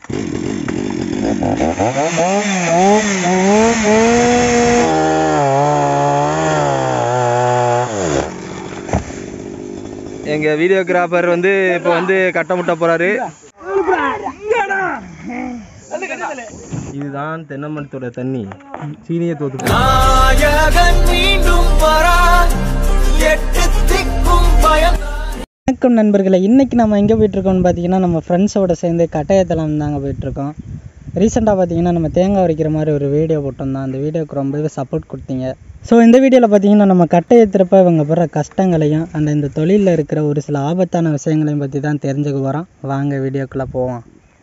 எங்க வீடியோகிராஃபர் வந்து இப்போ வந்து கட்ட முட்ட போறாரு இதுதான் தென்னமரத்தோட தண்ணி சீனியை தோத்து நாயகன் மீண்டும் வரா எட்டு திக்கும் பயம் வணக்கம் நண்பர்களே இன்றைக்கி நம்ம எங்கே போயிட்டுருக்கோம்னு பார்த்தீங்கன்னா நம்ம ஃப்ரெண்ட்ஸோட சேர்ந்து கட்டாயத்தலம் தாங்க போயிட்டுருக்கோம் ரீசெண்டாக பார்த்தீங்கன்னா நம்ம தேங்காய் உடைக்கிற மாதிரி ஒரு வீடியோ போட்டிருந்தோம் அந்த வீடியோக்கு ரொம்பவே சப்போர்ட் கொடுத்தீங்க ஸோ இந்த வீடியோவில் பார்த்தீங்கன்னா நம்ம கட்டையத்திறப்ப இவங்க படுற கஷ்டங்களையும் அந்த இந்த தொழிலில் இருக்கிற ஒரு சில ஆபத்தான விஷயங்களையும் பற்றி தான் தெரிஞ்சுக்க போகிறோம் வாங்க வீடியோக்குள்ளே போவோம்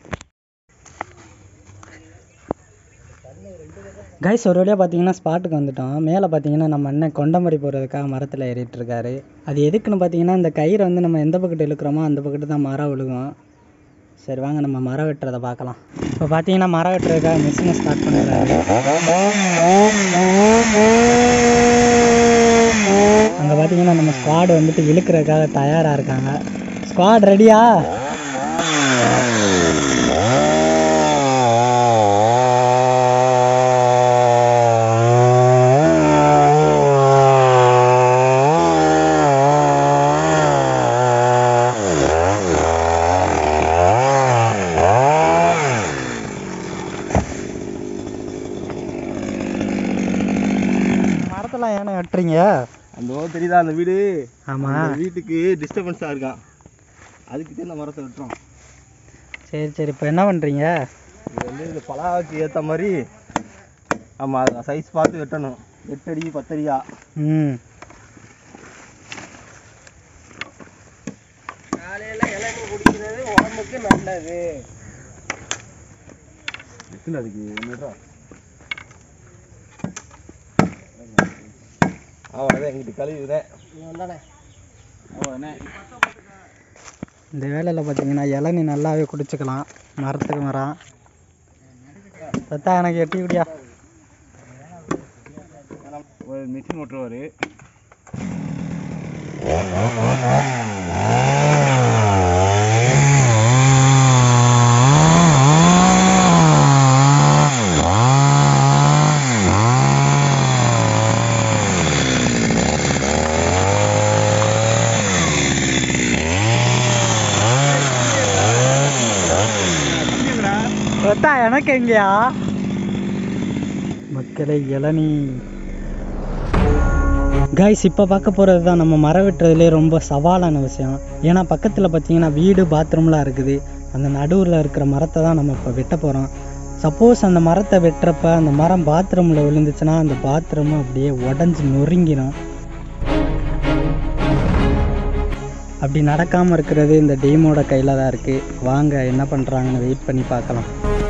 கைஸ் ஒரு வழியாக பார்த்தீங்கன்னா ஸ்பாட்டுக்கு வந்துட்டோம் மேலே பார்த்தீங்கன்னா நம்ம அண்ணன் கொண்டமரி போகிறதுக்காக மரத்தில் ஏறிட்டு இருக்காரு அது எதுக்குன்னு பார்த்தீங்கன்னா இந்த கயிறை வந்து நம்ம எந்த பக்கத்து இழுக்கிறோமோ அந்த பக்கத்து தான் மரம் விழுகும் சரி வாங்க நம்ம மரம் வெட்டுறதை பார்க்கலாம் இப்போ பார்த்தீங்கன்னா மரம் வெட்டுறதுக்காக மிஷினை ஸ்டார்ட் பண்ணுறாரு அங்கே பார்த்தீங்கன்னா நம்ம ஸ்குவாடு வந்துட்டு இழுக்கிறதுக்காக தயாராக இருக்காங்க ஸ்குவாட் ரெடியா மரத்தெல்லாம் ஏன்னா வெட்டுறீங்க அந்த ஓ தெரியுதா அந்த வீடு ஆமாம் அந்த வீட்டுக்கு டிஸ்டர்பன்ஸாக இருக்கான் அதுக்கு தான் இந்த மரத்தை வெட்டுறோம் சரி சரி இப்போ என்ன பண்ணுறீங்க இது வந்து இந்த பலாவுக்கு ஏற்ற மாதிரி ஆமாம் சைஸ் பார்த்து வெட்டணும் எட்டடி பத்தடியா ம் காலையில் இளநீ குடிக்கிறது உடம்புக்கு நல்லது எத்தனை அதுக்கு என்னடா அவ்வளோதான் எங்கிட்ட கழுவிடுறேன் அவ்வளோதானே இந்த வேலையில் பார்த்தீங்கன்னா இளநீ நல்லாவே குடிச்சுக்கலாம் மரத்துக்கு மரம் பத்தா எனக்கு எட்டி விடியா ஒரு மிஷின் ஓட்டுருவார் பத்தா எனக்கு எங்கேயா மக்களே இளநீ கைஸ் இப்போ பார்க்க போகிறது தான் நம்ம மரம் வெட்டுறதுலே ரொம்ப சவாலான விஷயம் ஏன்னா பக்கத்தில் பார்த்தீங்கன்னா வீடு பாத்ரூம்லாம் இருக்குது அந்த நடுவில் இருக்கிற மரத்தை தான் நம்ம இப்போ வெட்ட போகிறோம் சப்போஸ் அந்த மரத்தை வெட்டுறப்ப அந்த மரம் பாத்ரூமில் விழுந்துச்சுன்னா அந்த பாத்ரூம் அப்படியே உடஞ்சி நொறுங்கிடும் அப்படி நடக்காமல் இருக்கிறது இந்த டீமோட கையில் தான் இருக்குது வாங்க என்ன பண்ணுறாங்கன்னு வெயிட் பண்ணி பார்க்கலாம்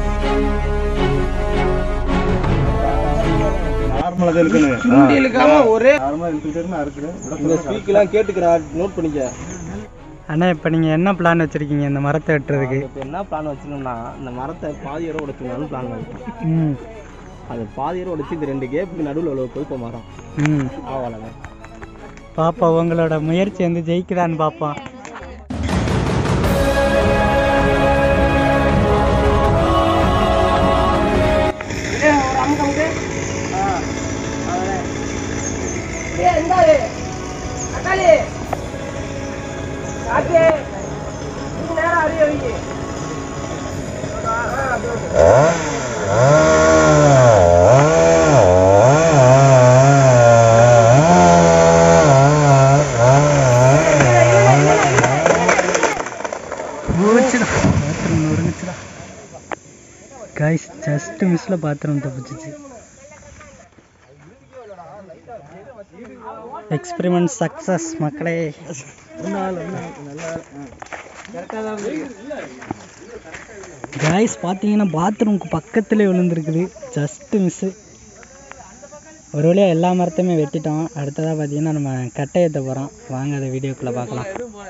நார்மலாக தான் இருக்கணும் இழுக்காம ஒரே நார்மலாக இழுத்துக்கிட்டே இருக்கிறேன் இந்த ஸ்பீக்கெலாம் கேட்டுக்கிறா நோட் பண்ணிக்க அண்ணா இப்போ நீங்கள் என்ன பிளான் வச்சுருக்கீங்க இந்த மரத்தை வெட்டுறதுக்கு இப்போ என்ன பிளான் வச்சுருந்தோம்னா இந்த மரத்தை பாதியோட உடைச்சிடலாம்னு பிளான் பண்ணிட்டோம் ம் அது பாதியோட உடைச்சு இந்த ரெண்டு கேப்புக்கு நடுவில் உள்ள போய் இப்போ மரம் ம் அவ்வளோதான் பாப்பா உங்களோட முயற்சி வந்து ஜெயிக்குதான்னு பார்ப்போம் பாத்ரூம் நொறுங்குச்சுடா கைஸ் ஜஸ்ட் மிஸ்ல பாத்ரூம் தப்பிச்சிச்சு எக்ஸ்பெரிமெண்ட் சக்சஸ் மக்களே கைஸ் பார்த்தீங்கன்னா பாத்ரூமுக்கு பக்கத்துலேயே விழுந்துருக்குது ஜஸ்ட் மிஸ்ஸு ஒரு வழியாக எல்லா மரத்தையுமே வெட்டிட்டோம் அடுத்ததாக பார்த்தீங்கன்னா நம்ம கட்டை ஏற்ற போகிறோம் வாங்க அதை வீடியோக்குள்ளே பார்க்கலாம்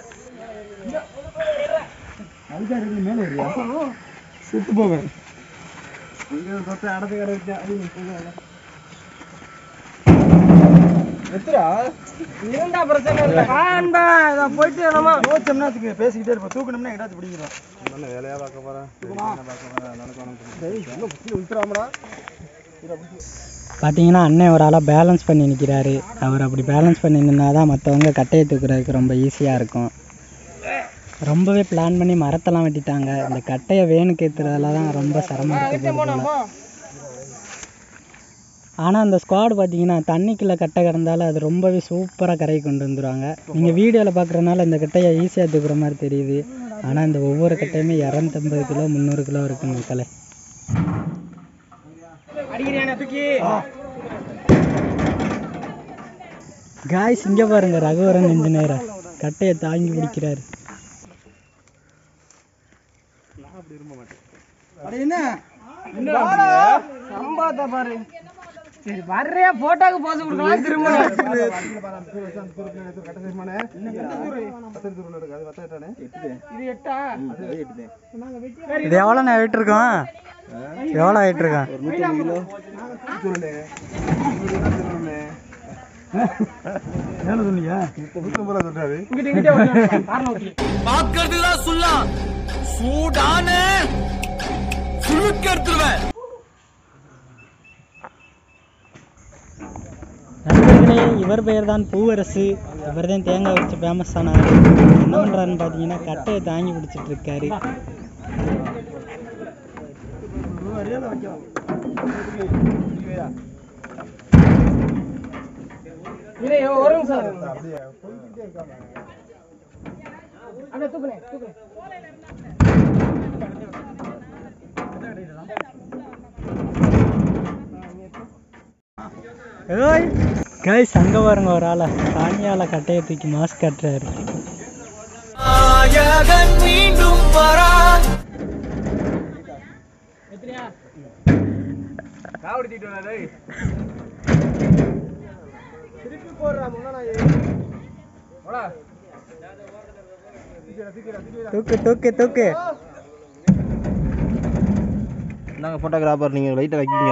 சுத்து போவேன் அடத்து கடை வச்சா எத்துரா இருந்தா பிரச்சனை இல்லை காண்பா இதை போயிட்டு நம்ம யோசிச்சோம்னா வச்சுக்க, பேசிக்கிட்டே இருப்போம் தூக்கணும்னா எங்கடாச்சும் பிடிக்கிறோம் வேலையா பார்க்க போறேன் உளுத்துறாமடா பார்த்தீங்கன்னா அண்ணன் ஒரு ஆளாக பேலன்ஸ் பண்ணி நிற்கிறாரு அவர் அப்படி பேலன்ஸ் பண்ணி நின்னா தான் மற்றவங்க கட்டையை தூக்குறதுக்கு ரொம்ப ஈஸியாக இருக்கும் ரொம்பவே பிளான் பண்ணி மரத்தெல்லாம் வெட்டிட்டாங்க இந்த கட்டையை வேணுக்கு ஏற்றுறதுல தான் ரொம்ப சிரமம் இருக்கு போல ஆனால் அந்த ஸ்குவாடு பார்த்தீங்கன்னா தண்ணிக்குள்ளே கட்டை கிடந்தாலும் அது ரொம்பவே சூப்பராக கரையை கொண்டு வந்துடுவாங்க நீங்கள் வீடியோவில் பார்க்குறதுனால இந்த கட்டையை ஈஸியாக தூக்குற மாதிரி தெரியுது ஆனால் இந்த ஒவ்வொரு கட்டையுமே இரநூத்தம்பது கிலோ முந்நூறு கிலோ இருக்குங்க மக்களே காய்ஸ் இங்கே பாருங்க ரகுவரன் இன்ஜினியரை கட்டையை தாங்கி பிடிக்கிறாரு என்ன சம்பாத்த பாரு சரி வர்றியா போட்டோக்கு போஸ் கொடுக்கலாம் திரும்ப இது எட்டா இது எவ்வளோ நான் விட்டுருக்கோம் எவ்வளோ ஆயிட்டுருக்கோம் என்ன சொன்னீங்க சொல்றாரு பாக்குறதுதான் சொல்லலாம் சூடான சுழுக்க எடுத்துருவேன் நண்பர்களே இவர் பெயர் தான் பூவரசு இவர் தான் தேங்காய் வச்சு ஃபேமஸ் ஆனார் என்ன பண்ணுறாருன்னு பார்த்தீங்கன்னா கட்டையை தாங்கி பிடிச்சிட்டு இருக்காரு ஏய் கைஸ் அங்கே பாருங்க ஒரு ஆளை சாணியால கட்டையை தூக்கி மாஸ்க் கட்டுறாரு நாயகன் மீண்டும் வரா தூக்கு தூக்கு தூக்கு நாங்கள் ஃபோட்டோகிராஃபர் நீங்கள் லைட்டை வைக்கிங்க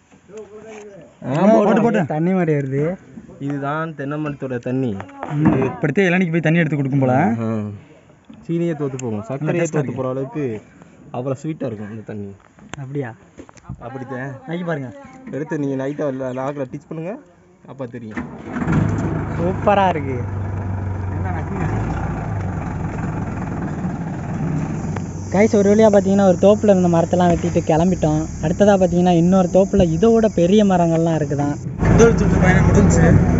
போட்டு போட்டு தண்ணி மாதிரி வருது இதுதான் தென்னமரத்தோட தண்ணி இப்படித்தே இளநிக்கு போய் தண்ணி எடுத்து கொடுக்கும் போல சீனியே தோத்து போகும் சர்க்கரையே தோத்து போகிற அளவுக்கு அவ்வளோ ஸ்வீட்டாக இருக்கும் இந்த தண்ணி அப்படியா அப்படித்தான் நைக்கி பாருங்க எடுத்து நீங்கள் லைட்டாக லாக்கில் டீச் பண்ணுங்க அப்போ தெரியும் சூப்பராக இருக்கு கைஸ் ஒரு வழியாக பார்த்தீங்கன்னா ஒரு தோப்பில் இருந்த மரத்தெல்லாம் வெட்டிட்டு கிளம்பிட்டோம் அடுத்ததாக பார்த்தீங்கன்னா இன்னொரு தோப்பில் இதோட பெரிய மரங்கள்லாம் இருக்குதான் பயணம் முடிஞ்சு